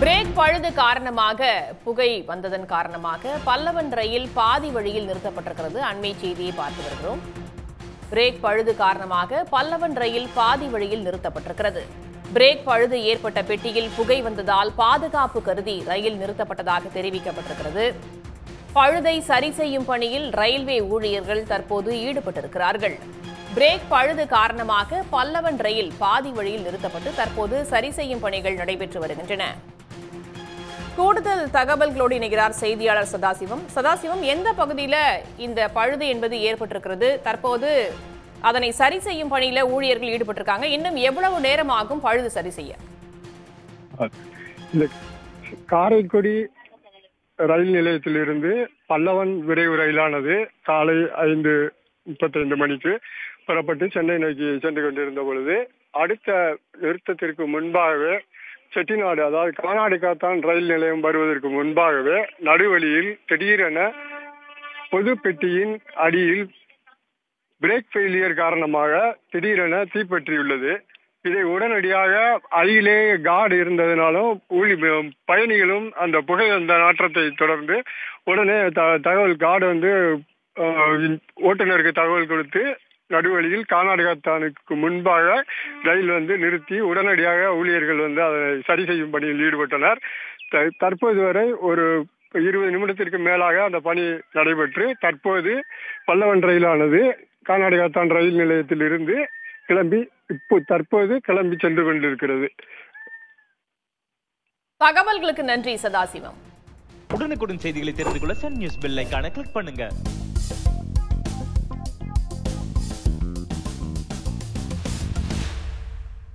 break பழுது காரணமாக புகை வந்ததன் காரணமாக பல்லவன் ரயில் பாதி வழியில் நிறுத்தப்பட்டிருக்கிறது அண்மை செய்தியை பார்த்து வருகிறோம் பிரேக் பழுது காரணமாக பல்லவன் ரயில் பாதி வழியில் நிறுத்தப்பட்டிருக்கிறது பிரேக் பழுது ஏற்பட்ட பெட்டியில் புகை வந்ததால் பாதுகாப்பு கருதி ரயில் நிறுத்தப்பட்டதாக தெரிவிக்கப்பட்டிருக்கிறது பழுதை சரி செய்யும் பணியில் ரயில்வே ஊழியர்கள் தற்போது ஈடுபட்டிருக்கிறார்கள் பிரேக் பழுது காரணமாக பல்லவன் ரயில் பாதி வழியில் நிறுத்தப்பட்டு தற்போது சரி செய்யும் பணிகள் நடைபெற்று வருகின்றன கூடுதல் தகவல்களோடு இணைகிறார் செய்தியாளர் சதாசிவம் சதாசிவம் எந்த பகுதியில இந்த பழுது என்பது ஏற்பட்டிருக்கிறது தற்போது அதனை சரி செய்யும் பணியில ஊழியர்கள் ஈடுபட்டிருக்காங்க இன்னும் எவ்வளவு நேரம் ஆகும் பழுது சரி செய்ய இந்த காரைக்குடி ரயில் நிலையத்திலிருந்து பல்லவன் விரைவு ரயிலானது காலை ஐந்து முப்பத்தைந்து மணிக்கு புறப்பட்டு சென்னை நோக்கி சென்று கொண்டிருந்த பொழுது அடுத்த நிறுத்தத்திற்கு முன்பாகவே செட்டிநாடு அதாவது கர்நாடகாத்தான் ரயில் நிலையம் வருவதற்கு முன்பாகவே நடுவழியில் திடீரென பொது பெட்டியின் அடியில் பிரேக் ஃபெயிலியர் காரணமாக திடீரென தீப்பற்றியுள்ளது இதை உடனடியாக அருகிலே கார்டு இருந்ததுனாலும் ஊழி பயணிகளும் அந்த புகை அந்த நாற்றத்தை தொடர்ந்து உடனே த- தகவல் கார்டு வந்து அஹ், ஓட்டுநருக்கு தகவல் கொடுத்து நடுவழியில் கர்நாடகாத்தானுக்கு முன்பாக ரயில் வந்து நிறுத்தி உடனடியாக ஊழியர்கள் வந்து அதை சரி செய்யும் பணியில் ஈடுபட்டனர் த- தற்போது வரை ஒரு இருபது நிமிடத்திற்கு மேலாக அந்த பணி நடைபெற்று தற்போது பல்லவன் ரயிலானது கர்நாடகாத்தான் ரயில் நிலையத்தில் இருந்து கிளம்பி இப்போ தற்போது கிளம்பி சென்று கொண்டிருக்கிறது தகவல்களுக்கு நன்றி சதாசிவம் உடனுக்குடன் செய்திகளை தெரிந்து கொள்ள சன் நியூஸ் பெல் ஐகானை கிளிக் பண்ணுங்க